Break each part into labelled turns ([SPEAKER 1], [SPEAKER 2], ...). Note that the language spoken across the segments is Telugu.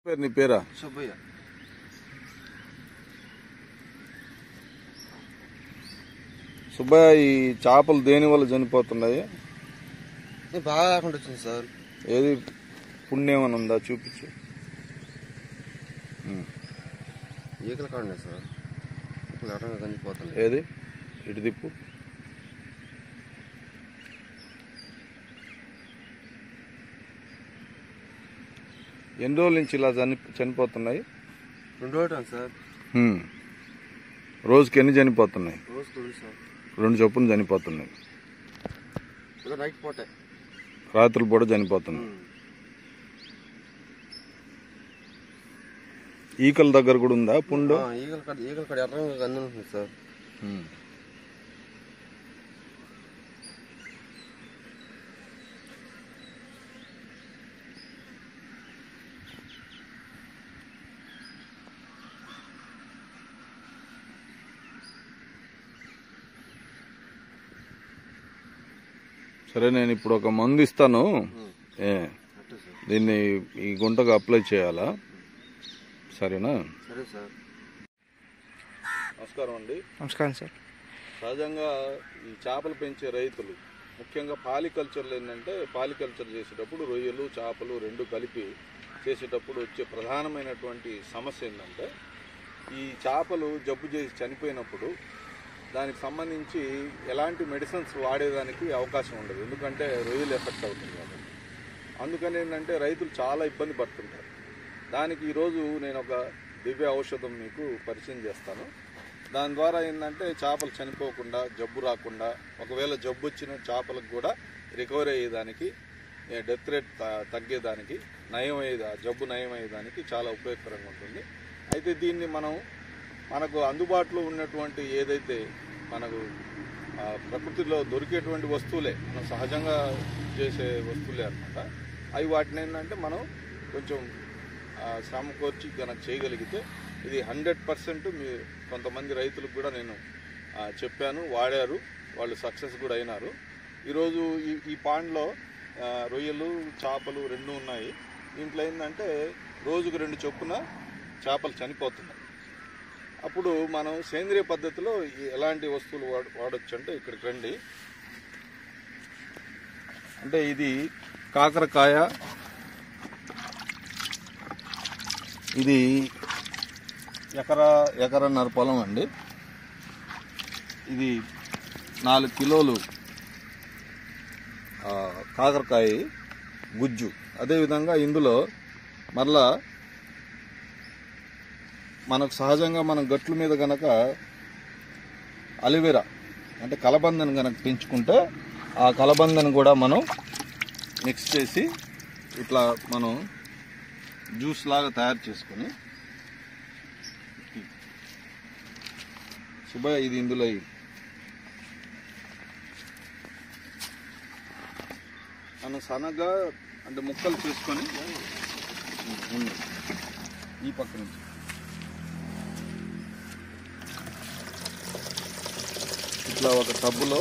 [SPEAKER 1] పేరు నీ పేరా
[SPEAKER 2] సుబ్బయ్య
[SPEAKER 1] సుబ్బయ్య ఈ చేపలు దేని వల్ల చనిపోతున్నాయి
[SPEAKER 2] ఇది బాగా కాకుండా వచ్చింది సార్
[SPEAKER 1] ఏది పుణ్యం అని ఉందా చూపించు ఉమ్.
[SPEAKER 2] ఈకల కాడనే సార్ ఈకలు అటంగా కందిపోతుంది
[SPEAKER 1] ఏది ఇటు తిప్పు ఎన్ని రోజుల నుంచి ఇలా చని చనిపోతున్నాయి
[SPEAKER 2] రెండు రోజులు సార్
[SPEAKER 1] ఉమ్. రోజుకి ఎన్ని చనిపోతున్నాయి
[SPEAKER 2] రోజు రెండు సార్
[SPEAKER 1] రెండు చొప్పున చనిపోతున్నాయి
[SPEAKER 2] ఇలా నైట్ పోటే
[SPEAKER 1] రాత్రులు పూట చనిపోతున్నాయి ఈకల దగ్గర కూడా ఉందా పుండు
[SPEAKER 2] ఆ, ఈగల కాడ ఈగల కాడ ఎర్రంగా కంది ఉంటుంది సార్
[SPEAKER 1] ఉమ్. సరే నేను ఇప్పుడు ఒక మందు ఇస్తాను ఏ
[SPEAKER 2] అట్టే సార్
[SPEAKER 1] దీన్ని ఈ గుంటకు అప్లై చేయాలా సరేనా
[SPEAKER 2] సరే సార్
[SPEAKER 1] నమస్కారం అండి
[SPEAKER 3] నమస్కారం సార్
[SPEAKER 1] సహజంగా ఈ చేపలు పెంచే రైతులు ముఖ్యంగా పాలికల్చర్లు ఏంటంటే పాలికల్చర్ చేసేటప్పుడు రొయ్యలు చేపలు రెండు కలిపి చేసేటప్పుడు వచ్చే ప్రధానమైనటువంటి సమస్య ఏంటంటే ఈ చేపలు జబ్బు చేసి చనిపోయినప్పుడు దానికి సంబంధించి ఎలాంటి మెడిసిన్స్ వాడేదానికి అవకాశం ఉండదు ఎందుకంటే రొయ్యలు ఎఫెక్ట్ అవుతుంది కాబట్టి అందుకని ఏంటంటే రైతులు చాలా ఇబ్బంది పడుతుంటారు దానికి ఈరోజు నేను ఒక దివ్య ఔషధం మీకు పరిచయం చేస్తాను దాని ద్వారా ఏంటంటే చేపలు చనిపోకుండా జబ్బు రాకుండా ఒకవేళ జబ్బు వచ్చిన చేపలకు కూడా రికవరీ అయ్యేదానికి డెత్ రేట్ త- తగ్గేదానికి నయం అయ్యేది ఆ జబ్బు నయం అయ్యేదానికి చాలా ఉపయోగకరంగా ఉంటుంది అయితే దీన్ని మనం మనకు అందుబాటులో ఉన్నటువంటి ఏదైతే మనకు ఆ, ప్రకృతిలో దొరికేటువంటి వస్తువులే మనం సహజంగా చేసే వస్తువులే అనమాట అవి వాటిని ఏంటంటే మనం కొంచెం ఆ, సమకూర్చి కనుక చేయగలిగితే ఇది హండ్రెడ్ పర్సెంట్ మీ కొంతమంది రైతులకు కూడా నేను ఆ, చెప్పాను వాడారు వాళ్ళు సక్సెస్ కూడా అయినారు ఈరోజు ఈ ఈ పాండ్లో ఆ, రొయ్యలు చేపలు రెండు ఉన్నాయి దీంట్లో ఏంటంటే రోజుకు రెండు చొప్పున చేపలు చనిపోతున్నాయి అప్పుడు మనం సేంద్రియ పద్ధతిలో ఈ- ఎలాంటి వస్తువులు వాడ వాడచ్చు అంటే ఇక్కడికి రండి అంటే ఇది కాకరకాయ ఇది ఎకరా ఎకరన్నర పొలం అండి ఇది నాలుగు కిలోలు ఆ, కాకరకాయ గుజ్జు అదేవిధంగా ఇందులో మరలా మనకు సహజంగా మనం గట్ల మీద గనక అలివెరా అంటే కలబందను గనక పెంచుకుంటే ఆ కలబందను కూడా మనం మిక్స్ చేసి ఇట్లా మనం జ్యూస్ లాగా తయారు చేసుకొని సుబ్బయ్య ఇది ఇందులో ఎయ్. మనం సన్నగా అంటే ముక్కలు చేసుకొని ఉండు. ఈ పక్క నుంచి ఇట్లా ఒక టబ్బులో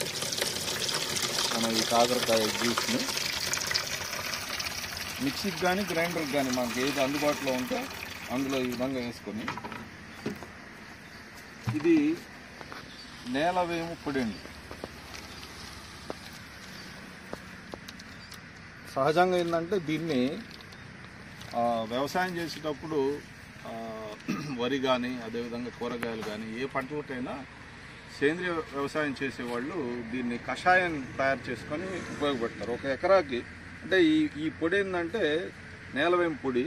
[SPEAKER 1] మనం ఈ కాకరకాయ జ్యూస్ని మిక్సీకి కానీ గ్రైండర్కి కానీ మనకి ఏది అందుబాటులో ఉంటే అందులో ఈ విధంగా వేసుకొని ఇది నేల వేము పొడి అండి సహజంగా ఏంటంటే దీన్ని ఆ, వ్యవసాయం చేసేటప్పుడు ఆ, వరి కానీ అదేవిధంగా కూరగాయలు కానీ ఏ పంటలకైనా సేంద్రియ వ్యవసాయం చేసేవాళ్ళు దీన్ని కషాయం తయారు చేసుకొని ఉపయోగపెడతారు ఒక ఎకరాకి అంటే ఈ ఈ పొడి ఏంటంటే నేలవేం పొడి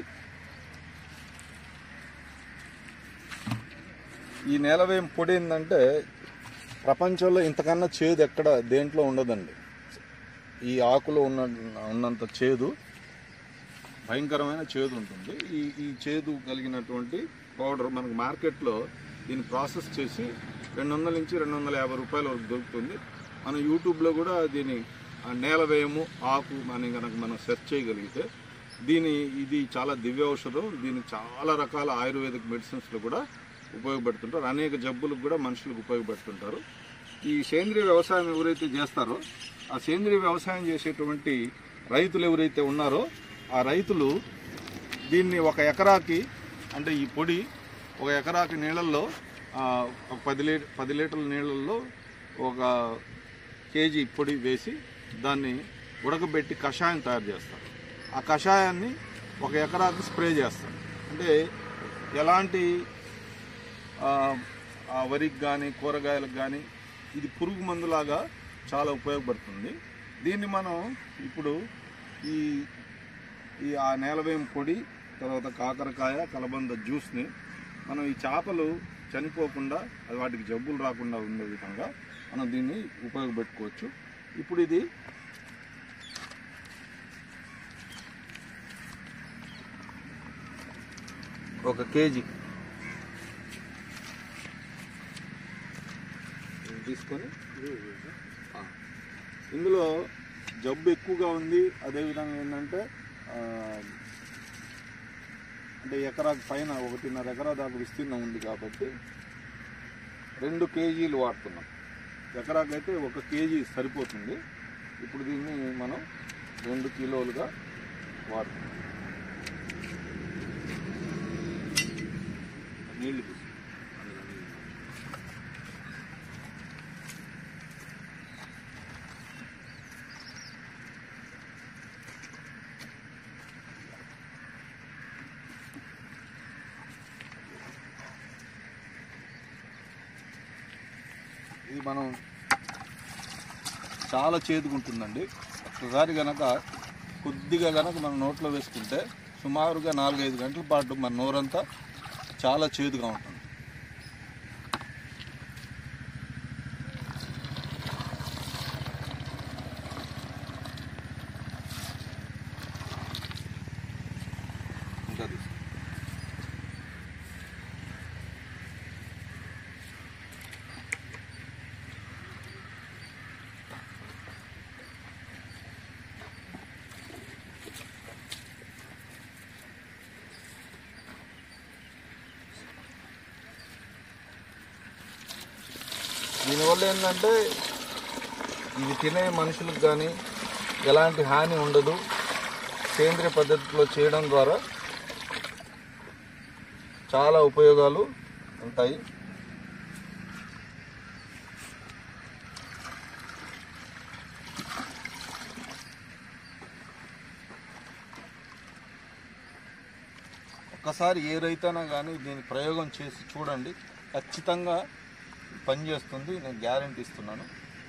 [SPEAKER 1] ఈ నేలవేం పొడి ఏంటంటే ప్రపంచంలో ఇంతకన్నా చేదు ఎక్కడ దేంట్లో ఉండదండి ఈ ఆకులో ఉన్న ఉన్నంత చేదు భయంకరమైన చేదు ఉంటుంది ఈ ఈ చేదు కలిగినటువంటి పౌడర్ మనకు మార్కెట్లో దీన్ని ప్రాసెస్ చేసి రెండు వందల నుంచి రెండు వందల యాభై రూపాయల వరకు దొరుకుతుంది మనం యూట్యూబ్లో కూడా దీని ఆ నేల వేయము ఆకు అని కనుక మనం సెర్చ్ చేయగలిగితే దీని ఇది చాలా దివ్య ఔషధం దీన్ని చాలా రకాల ఆయుర్వేదిక్ మెడిసిన్స్లో కూడా ఉపయోగపెడుతుంటారు అనేక జబ్బులకు కూడా మనుషులకు ఉపయోగపెడుతుంటారు ఈ సేంద్రియ వ్యవసాయం ఎవరైతే చేస్తారో ఆ సేంద్రియ వ్యవసాయం చేసేటువంటి రైతులు ఎవరైతే ఉన్నారో ఆ రైతులు దీన్ని ఒక ఎకరాకి అంటే ఈ పొడి ఒక ఎకరాకి నీళ్ళల్లో ఆ, ఒక పది లీటర్ పది లీటర్ల నీళ్ళల్లో ఒక కేజీ పొడి వేసి దాన్ని ఉడకబెట్టి కషాయం తయారు చేస్తారు ఆ కషాయాన్ని ఒక ఎకరాకి స్ప్రే చేస్తారు అంటే ఎలాంటి ఆ, ఆ వరికి కానీ కూరగాయలకు కానీ ఇది పురుగు మందులాగా చాలా ఉపయోగపడుతుంది దీన్ని మనం ఇప్పుడు ఈ ఈ ఆ నేలవేం పొడి తర్వాత కాకరకాయ కలబంద జ్యూస్ని మనం ఈ చేపలు చనిపోకుండా అది వాటికి జబ్బులు రాకుండా ఉండే విధంగా మనం దీన్ని ఉపయోగపెట్టుకోవచ్చు ఇప్పుడు ఇది ఒక కేజీ తీసుకొని ఆ. ఇందులో జబ్బు ఎక్కువగా ఉంది అదేవిధంగా ఏంటంటే ఆ, అంటే ఎకరాకు పైన ఒకటిన్నర ఎకరా దాకా విస్తీర్ణం ఉంది కాబట్టి రెండు కేజీలు వాడుతున్నాం ఎకరాకైతే ఒక కేజీ సరిపోతుంది ఇప్పుడు దీన్ని మనం రెండు కిలోలుగా వాడుతున్నాం నీళ్లు తీసు. అందులో నీళ్లు. ఇది మనం చాలా చేదుకుంటుందండి ఒకసారి గనక కొద్దిగా గనక మనం నోట్లో వేసుకుంటే సుమారుగా నాలుగైదు గంటల పాటు మన నోరంతా చాలా చేదుగా ఉంటుంది ఇంకా తీసుకో. దీనివల్ల ఏంటంటే ఇవి తినే మనుషులకు కానీ ఎలాంటి హాని ఉండదు సేంద్రియ పద్ధతిలో చేయడం ద్వారా చాలా ఉపయోగాలు ఉంటాయి ఒక్కసారి ఏ రైతైనా కానీ దీని ప్రయోగం చేసి చూడండి ఖచ్చితంగా పనిచేస్తుంది నేను గ్యారంటీ ఇస్తున్నాను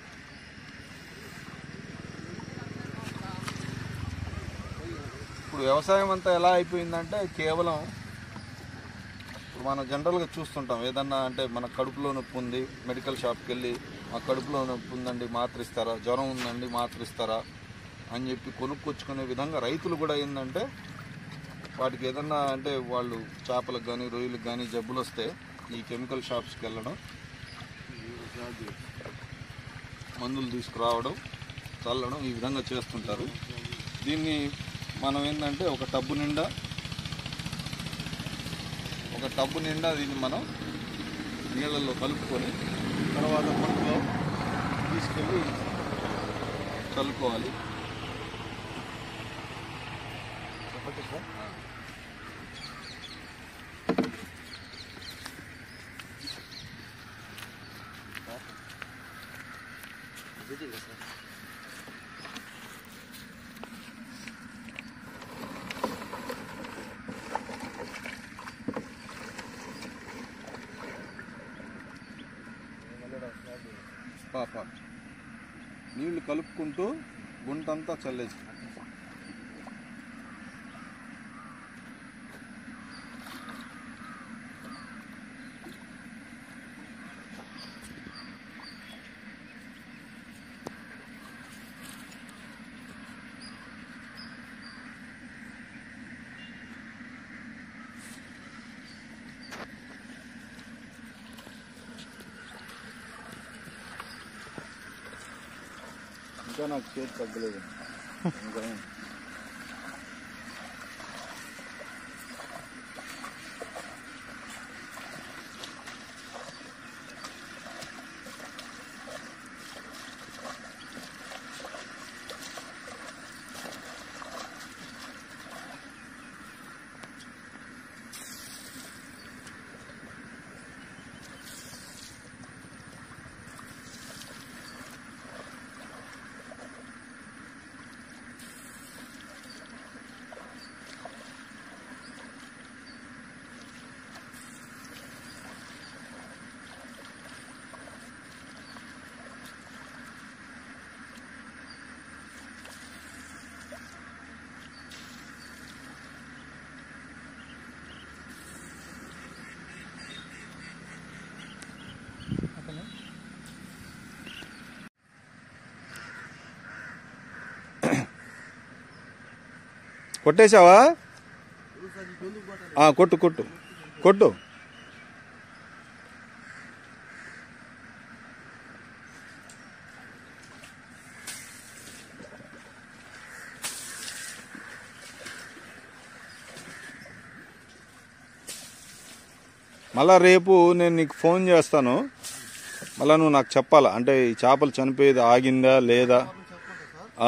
[SPEAKER 1] ఇప్పుడు వ్యవసాయం అంతా ఎలా అయిపోయిందంటే కేవలం ఇప్పుడు మనం జనరల్గా చూస్తుంటాం ఏదన్నా అంటే మన కడుపులో నొప్పి ఉంది మెడికల్ షాప్కి వెళ్ళి మా కడుపులో నొప్పి ఉందండి మాత్ర ఇస్తారా జ్వరం ఉందండి మాత్ర ఇస్తారా అని చెప్పి కొనుక్కొచ్చుకునే విధంగా రైతులు కూడా ఏంటంటే వాటికి ఏదన్నా అంటే వాళ్ళు చేపలకు కానీ రొయ్యలకు కానీ జబ్బులు వస్తే ఈ కెమికల్ షాప్స్కి వెళ్ళడం మందులు తీసుకురావడం చల్లడం ఈ విధంగా చేస్తుంటారు దీన్ని మనం ఏంటంటే ఒక టబ్బు నిండా ఒక టబ్బు నిండా దీన్ని మనం నీళ్ళల్లో కలుపుకొని తర్వాత పంటలో తీసుకెళ్ళి చల్లుకోవాలి చెప్పండి సార్ పాప నీళ్లు కలుపుకుంటూ గుంటంతా చల్లేసి ఇంకా నాకు చేతి తగ్గలేదు ఇంకా కొట్టేశావా ఆ, కొట్టు కొట్టు కొట్టు మళ్ళా రేపు నేను నీకు ఫోన్ చేస్తాను మళ్ళా నువ్వు నాకు చెప్పాలా అంటే ఈ చేపలు చనిపోయేది ఆగిందా లేదా ఆ.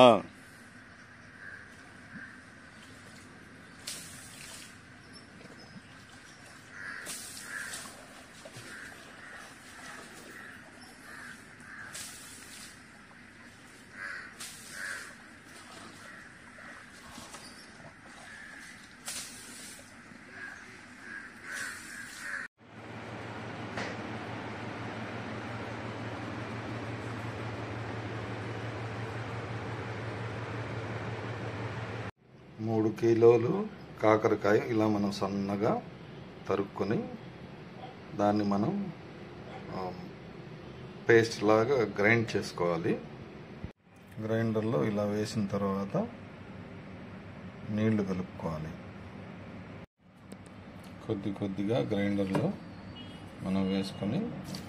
[SPEAKER 1] మూడు కిలోలు కాకరకాయ ఇలా మనం సన్నగా తరుక్కొని దాన్ని మనం ఆ, పేస్ట్ లాగా గ్రైండ్ చేసుకోవాలి గ్రైండర్లో ఇలా వేసిన తర్వాత నీళ్లు కలుపుకోవాలి కొద్ది కొద్దిగా గ్రైండర్లో మనం వేసుకొని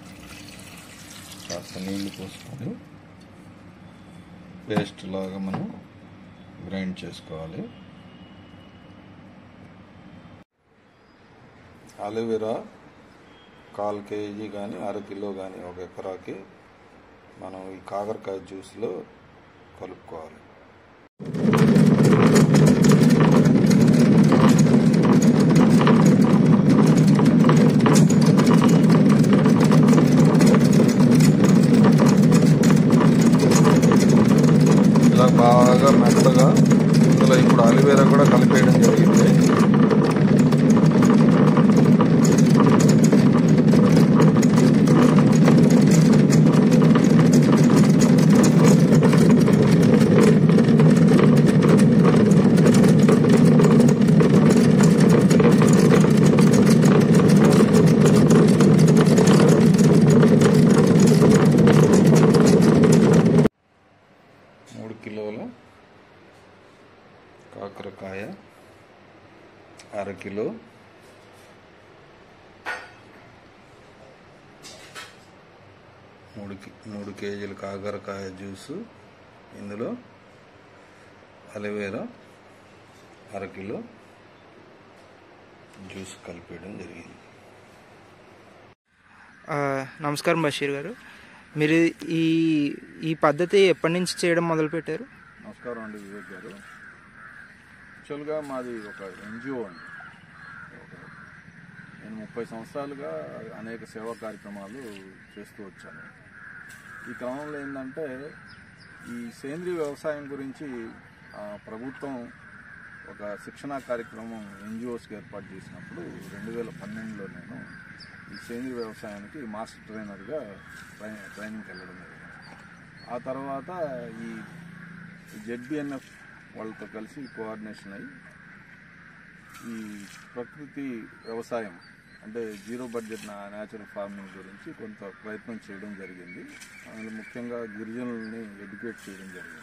[SPEAKER 1] కాస్త నీళ్లు పోసుకొని పేస్ట్ లాగా మనం గ్రైండ్ చేసుకోవాలి అలోవెరా కాల్ కేజీ కానీ అర కిలో కానీ ఒక ఎకరాకి మనం ఈ కాకరకాయ జ్యూస్లో కలుపుకోవాలి ఇలా బాగా మెత్తగా ఇందులో ఇప్పుడు అలోవెరా కూడా కలిపేయడం జరిగింది మూడు కిలోల కాకరకాయ అర కిలో మూడు కి- మూడు కేజీల కాకరకాయ జ్యూసు ఇందులో అలోవేరా అర కిలో జ్యూస్ కలిపేయడం జరిగింది
[SPEAKER 3] ఆ, నమస్కారం బషీర్ గారు మీరు ఈ ఈ పద్ధతి ఎప్పటి నుంచి చేయడం మొదలుపెట్టారు
[SPEAKER 1] నమస్కారం అండి వివేక్ గారు యాక్చువల్గా మాది ఒక ఎన్జిఓ అండి ఒక- నేను ముప్పై సంవత్సరాలుగా అనేక సేవా కార్యక్రమాలు చేస్తూ వచ్చాను ఈ క్రమంలో ఏంటంటే ఈ సేంద్రీయ వ్యవసాయం గురించి ఆ, ప్రభుత్వం ఒక శిక్షణా కార్యక్రమం ఎన్జిఓస్కి ఏర్పాటు చేసినప్పుడు రెండు వేల పన్నెండులో నేను ఈ సేంద్రీయ వ్యవసాయానికి మాస్టర్ ట్రైనర్గా ట్రై ట్రైనింగ్కి వెళ్ళడం జరిగింది ఆ తర్వాత ఈ జెడ్బిఎన్ఎఫ్ వాళ్ళతో కలిసి కోఆర్డినేషన్ అయ్యి ఈ ప్రకృతి వ్యవసాయం అంటే జీరో బడ్జెట్ న్యాచురల్ ఫార్మింగ్ గురించి కొంత ప్రయత్నం చేయడం జరిగింది అందులో ముఖ్యంగా గిరిజనుల్ని ఎడ్యుకేట్ చేయడం జరిగింది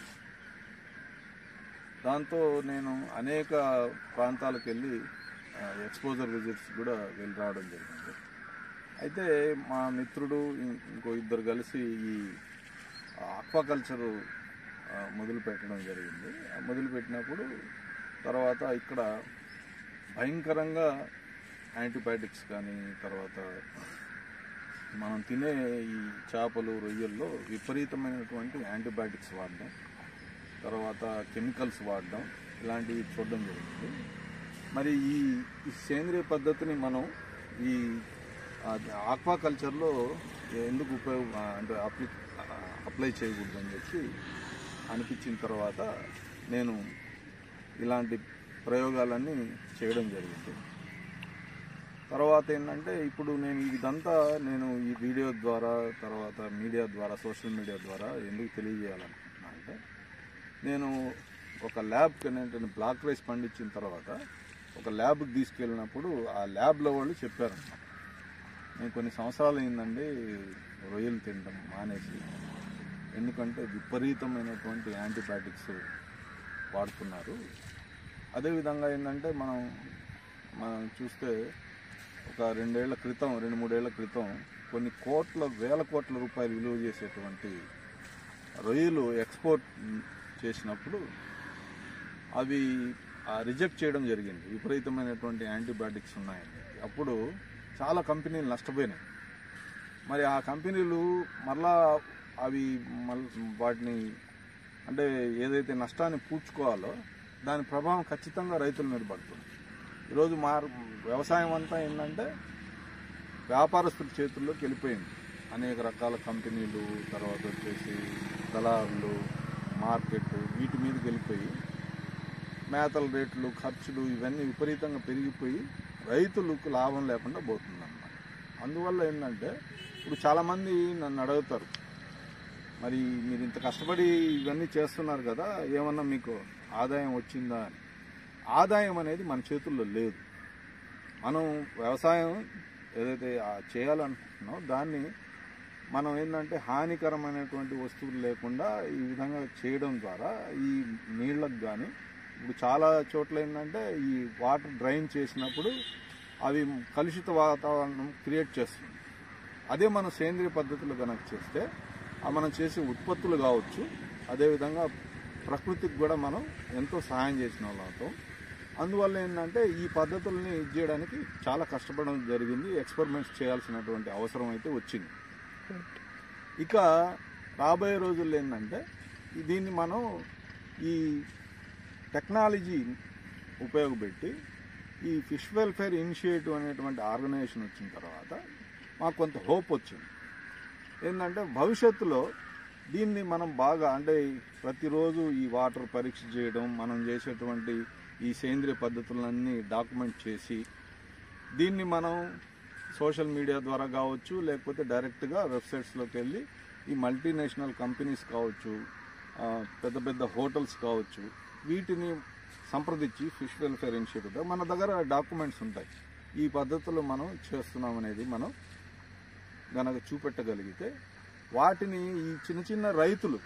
[SPEAKER 1] దాంతో నేను అనేక ప్రాంతాలకు వెళ్ళి ఎక్స్పోజర్ విజిట్స్ కూడా వెళ్ళి రావడం జరిగింది అయితే మా మిత్రుడు ఇం- ఇంకో ఇద్దరు కలిసి ఈ ఆక్వాకల్చరు మొదలు పెట్టడం జరిగింది ఆ మొదలు పెట్టినప్పుడు తర్వాత ఇక్కడ భయంకరంగా యాంటీబయాటిక్స్ కానీ తర్వాత మనం తినే ఈ చేపలు రొయ్యల్లో విపరీతమైనటువంటి యాంటీబయాటిక్స్ వాడడం తర్వాత కెమికల్స్ వాడడం ఇలాంటివి చూడడం జరుగుతుంది మరి ఈ ఈ సేంద్రియ పద్ధతిని మనం ఈ ఆక్వాకల్చర్లో ఎందుకు ఉపయోగ అంటే అప్లి అప్లై చేయకూడదు అని చెప్పి అనిపించిన తర్వాత నేను ఇలాంటి ప్రయోగాలన్నీ చేయడం జరిగింది తర్వాత ఏంటంటే ఇప్పుడు నేను ఇదంతా నేను ఈ వీడియో ద్వారా తర్వాత మీడియా ద్వారా సోషల్ మీడియా ద్వారా ఎందుకు తెలియజేయాలనుకుంటున్నా అంటే నేను ఒక ల్యాబ్కి ఏంటంటే బ్లాక్ రైస్ పండించిన తర్వాత ఒక ల్యాబ్కి తీసుకెళ్ళినప్పుడు ఆ ల్యాబ్లో వాళ్ళు చెప్పారు నేను కొన్ని సంవత్సరాలు అయిందండి రొయ్యలు తినడం మానేసి ఎందుకంటే విపరీతమైనటువంటి యాంటీబయాటిక్స్ వాడుతున్నారు అదేవిధంగా ఏంటంటే మనం మనం చూస్తే ఒక రెండేళ్ల క్రితం రెండు మూడేళ్ల క్రితం కొన్ని కోట్ల వేల కోట్ల రూపాయలు విలువ చేసేటువంటి రొయ్యలు ఎక్స్పోర్ట్ చేసినప్పుడు అవి రిజెక్ట్ చేయడం జరిగింది విపరీతమైనటువంటి యాంటీబయాటిక్స్ ఉన్నాయండి అప్పుడు చాలా కంపెనీలు నష్టపోయినాయి మరి ఆ కంపెనీలు మరలా అవి మల్ వాటిని అంటే ఏదైతే నష్టాన్ని పూడ్చుకోవాలో దాని ప్రభావం ఖచ్చితంగా రైతుల మీద పడుతుంది ఈరోజు మార్ వ్యవసాయం అంతా ఏంటంటే వ్యాపారస్తుల చేతుల్లోకి వెళ్ళిపోయింది అనేక రకాల కంపెనీలు తర్వాత వచ్చేసి దళారులు మార్కెట్ వీటి మీదకి వెళ్ళిపోయి మేతల రేట్లు ఖర్చులు ఇవన్నీ విపరీతంగా పెరిగిపోయి రైతులకు లాభం లేకుండా పోతుందన్నమాట అందువల్ల ఏంటంటే ఇప్పుడు చాలామంది నన్ను అడుగుతారు మరి మీరు ఇంత కష్టపడి ఇవన్నీ చేస్తున్నారు కదా ఏమన్నా మీకు ఆదాయం వచ్చిందా అని ఆదాయం అనేది మన చేతుల్లో లేదు మనం వ్యవసాయం ఏదైతే ఆ చేయాలనుకుంటున్నామో దాన్ని మనం ఏంటంటే హానికరమైనటువంటి వస్తువులు లేకుండా ఈ విధంగా చేయడం ద్వారా ఈ నీళ్ళకు కానీ ఇప్పుడు చాలా చోట్ల ఏంటంటే ఈ వాటర్ డ్రైన్ చేసినప్పుడు అవి కలుషిత వాతావరణం క్రియేట్ చేస్తుంది అదే మనం సేంద్రియ పద్ధతిలో కనుక చేస్తే ఆ మనం చేసే ఉత్పత్తులు కావచ్చు అదేవిధంగా ప్రకృతికి కూడా మనం ఎంతో సహాయం చేసిన వాళ్ళం అవుతాం అందువల్ల ఏంటంటే ఈ పద్ధతుల్ని ఇది చేయడానికి చాలా కష్టపడడం జరిగింది ఎక్స్పెరిమెంట్స్ చేయాల్సినటువంటి అవసరం అయితే వచ్చింది ఇక రాబోయే రోజుల్లో ఏంటంటే ఈ- దీన్ని మనం ఈ టెక్నాలజీ ఉపయోగపెట్టి ఈ ఫిష్ వెల్ఫేర్ ఇనిషియేటివ్ అనేటువంటి ఆర్గనైజేషన్ వచ్చిన తర్వాత మాకు కొంత హోప్ వచ్చింది ఏంటంటే భవిష్యత్తులో దీన్ని మనం బాగా అంటే ప్రతిరోజు ఈ వాటర్ పరీక్ష చేయడం మనం చేసేటువంటి ఈ సేంద్రియ పద్ధతులన్నీ డాక్యుమెంట్ చేసి దీన్ని మనం సోషల్ మీడియా ద్వారా కావచ్చు లేకపోతే డైరెక్ట్గా వెబ్సైట్స్లోకి వెళ్ళి ఈ మల్టీనేషనల్ కంపెనీస్ కావచ్చు ఆ, పెద్ద పెద్ద హోటల్స్ కావచ్చు వీటిని సంప్రదించి ఫిష్ వెల్ఫేర్ ఇనిషియేటివ్ మన దగ్గర డాక్యుమెంట్స్ ఉంటాయి ఈ పద్ధతిలో మనం చేస్తున్నాం అనేది మనం గనక చూపెట్టగలిగితే వాటిని ఈ చిన్న చిన్న రైతులు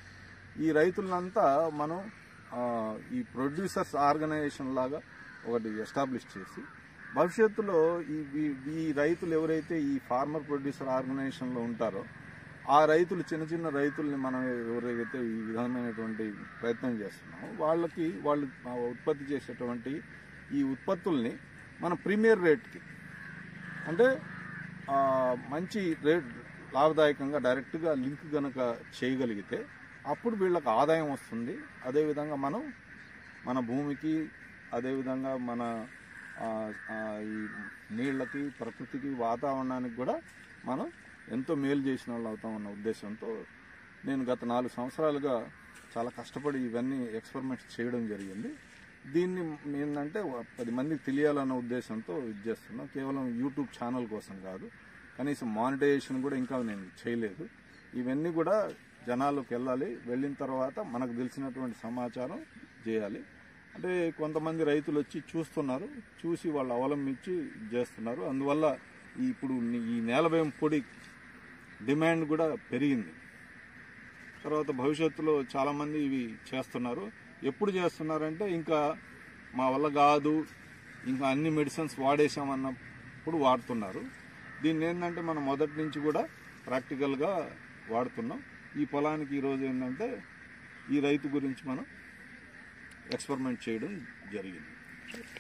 [SPEAKER 1] ఈ రైతులంతా మనం ఆ, ఈ ప్రొడ్యూసర్స్ ఆర్గనైజేషన్ లాగా ఒకటి ఎస్టాబ్లిష్ చేసి భవిష్యత్తులో ఈ ఈ- ఈ రైతులు ఎవరైతే ఈ ఫార్మర్ ప్రొడ్యూసర్ ఆర్గనైజేషన్లో ఉంటారో ఆ రైతులు చిన్న చిన్న రైతుల్ని మనం ఎవరైతే ఈ విధమైనటువంటి ప్రయత్నం చేస్తున్నామో వాళ్ళకి వాళ్ళు ఆ ఉత్పత్తి చేసేటువంటి ఈ ఉత్పత్తుల్ని మన ప్రీమియర్ రేట్కి అంటే ఆ, మంచి రేట్ లాభదాయకంగా డైరెక్ట్గా లింక్ గనక చేయగలిగితే అప్పుడు వీళ్ళకి ఆదాయం వస్తుంది అదేవిధంగా మనం మన భూమికి అదేవిధంగా మన ఆ, ఆ, ఈ నీళ్ళకి ప్రకృతికి వాతావరణానికి కూడా మనం ఎంతో మేలు చేసిన వాళ్ళు అవుతామన్న ఉద్దేశంతో నేను గత నాలుగు సంవత్సరాలుగా చాలా కష్టపడి ఇవన్నీ ఎక్స్పెరిమెంట్స్ చేయడం జరిగింది దీన్ని ఏంటంటే పది మందికి తెలియాలన్న ఉద్దేశంతో ఇది చేస్తున్నాం కేవలం యూట్యూబ్ ఛానల్ కోసం కాదు కనీసం మానిటైజేషన్ కూడా ఇంకా నేను చేయలేదు ఇవన్నీ కూడా జనాలకు వెళ్ళాలి వెళ్ళిన తర్వాత మనకు తెలిసినటువంటి సమాచారం చేయాలి అంటే కొంతమంది రైతులు వచ్చి చూస్తున్నారు చూసి వాళ్ళు అవలంబించి ఇది చేస్తున్నారు అందువల్ల ఈ ఇప్పుడు ఈ నేలవేం పొడి డిమాండ్ కూడా పెరిగింది తర్వాత భవిష్యత్తులో చాలామంది ఇవి చేస్తున్నారు ఎప్పుడు చేస్తున్నారంటే ఇంకా మా వల్ల కాదు ఇంకా అన్ని మెడిసిన్స్ వాడేసామన్నప్పుడు వాడుతున్నారు దీన్ని ఏంటంటే మనం మొదటి నుంచి కూడా ప్రాక్టికల్గా వాడుతున్నాం ఈ పొలానికి ఈరోజు ఏంటంటే ఈ రైతు గురించి మనం ఎక్స్పెరిమెంట్ చేయడం జరిగింది